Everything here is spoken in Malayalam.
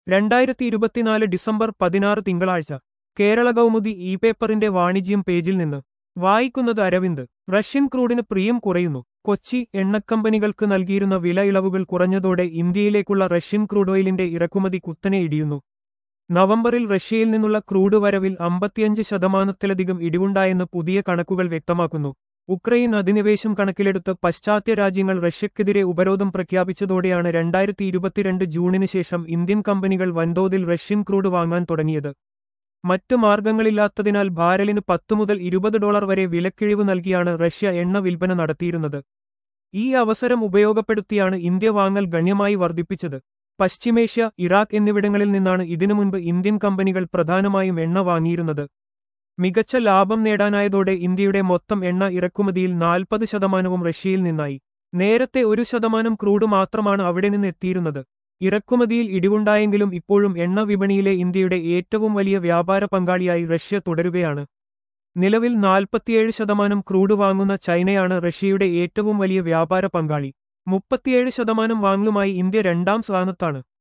രണ്ടായിരത്തി ഇരുപത്തിനാല് ഡിസംബർ പതിനാറ് തിങ്കളാഴ്ച കേരള കൗമുദി ഇ പേപ്പറിന്റെ വാണിജ്യം പേജിൽ നിന്ന് വായിക്കുന്നത് അരവിന്ദ് റഷ്യൻ ക്രൂഡിന് പ്രിയം കുറയുന്നു കൊച്ചി എണ്ണക്കമ്പനികൾക്ക് നൽകിയിരുന്ന വില ഇളവുകൾ കുറഞ്ഞതോടെ ഇന്ത്യയിലേക്കുള്ള റഷ്യൻ ക്രൂഡ് ഓയിലിന്റെ ഇറക്കുമതി കുത്തനെ ഇടിയുന്നു നവംബറിൽ റഷ്യയിൽ നിന്നുള്ള ക്രൂഡ് വരവിൽ അമ്പത്തിയഞ്ച് ശതമാനത്തിലധികം ഇടിവുണ്ടായെന്ന് പുതിയ കണക്കുകൾ വ്യക്തമാക്കുന്നു ഉക്രൈൻ അധിനിവേശം കണക്കിലെടുത്ത് പശ്ചാത്യ രാജ്യങ്ങൾ റഷ്യക്കെതിരെ ഉപരോധം പ്രഖ്യാപിച്ചതോടെയാണ് രണ്ടായിരത്തി ഇരുപത്തിരണ്ട് ജൂണിന് ശേഷം ഇന്ത്യൻ കമ്പനികൾ വൻതോതിൽ റഷ്യൻ ക്രൂഡ് വാങ്ങാൻ തുടങ്ങിയത് മറ്റു മാർഗങ്ങളില്ലാത്തതിനാൽ ബാരലിന് പത്ത് മുതൽ ഇരുപത് ഡോളർ വരെ വിലക്കിഴിവ് നൽകിയാണ് റഷ്യ എണ്ണ വിൽപ്പന നടത്തിയിരുന്നത് ഈ അവസരം ഉപയോഗപ്പെടുത്തിയാണ് ഇന്ത്യ വാങ്ങൽ ഗണ്യമായി വർദ്ധിപ്പിച്ചത് പശ്ചിമേഷ്യ ഇറാഖ് എന്നിവിടങ്ങളിൽ നിന്നാണ് ഇതിനു മുൻപ് ഇന്ത്യൻ കമ്പനികൾ പ്രധാനമായും എണ്ണ വാങ്ങിയിരുന്നത് മികച്ച ലാഭം നേടാനായതോടെ ഇന്ത്യയുടെ മൊത്തം എണ്ണ ഇറക്കുമതിയിൽ നാൽപ്പത് ശതമാനവും റഷ്യയിൽ നിന്നായി നേരത്തെ ഒരു ശതമാനം ക്രൂഡ് മാത്രമാണ് അവിടെ നിന്ന് എത്തിയിരുന്നത് ഇറക്കുമതിയിൽ ഇടിവുണ്ടായെങ്കിലും ഇപ്പോഴും എണ്ണ വിപണിയിലെ ഇന്ത്യയുടെ ഏറ്റവും വലിയ വ്യാപാര പങ്കാളിയായി റഷ്യ തുടരുകയാണ് നിലവിൽ നാൽപ്പത്തിയേഴ് ശതമാനം ക്രൂഡ് വാങ്ങുന്ന ചൈനയാണ് റഷ്യയുടെ ഏറ്റവും വലിയ വ്യാപാര പങ്കാളി മുപ്പത്തിയേഴ് ശതമാനം വാങ്ങലുമായി ഇന്ത്യ രണ്ടാം സ്ഥാനത്താണ്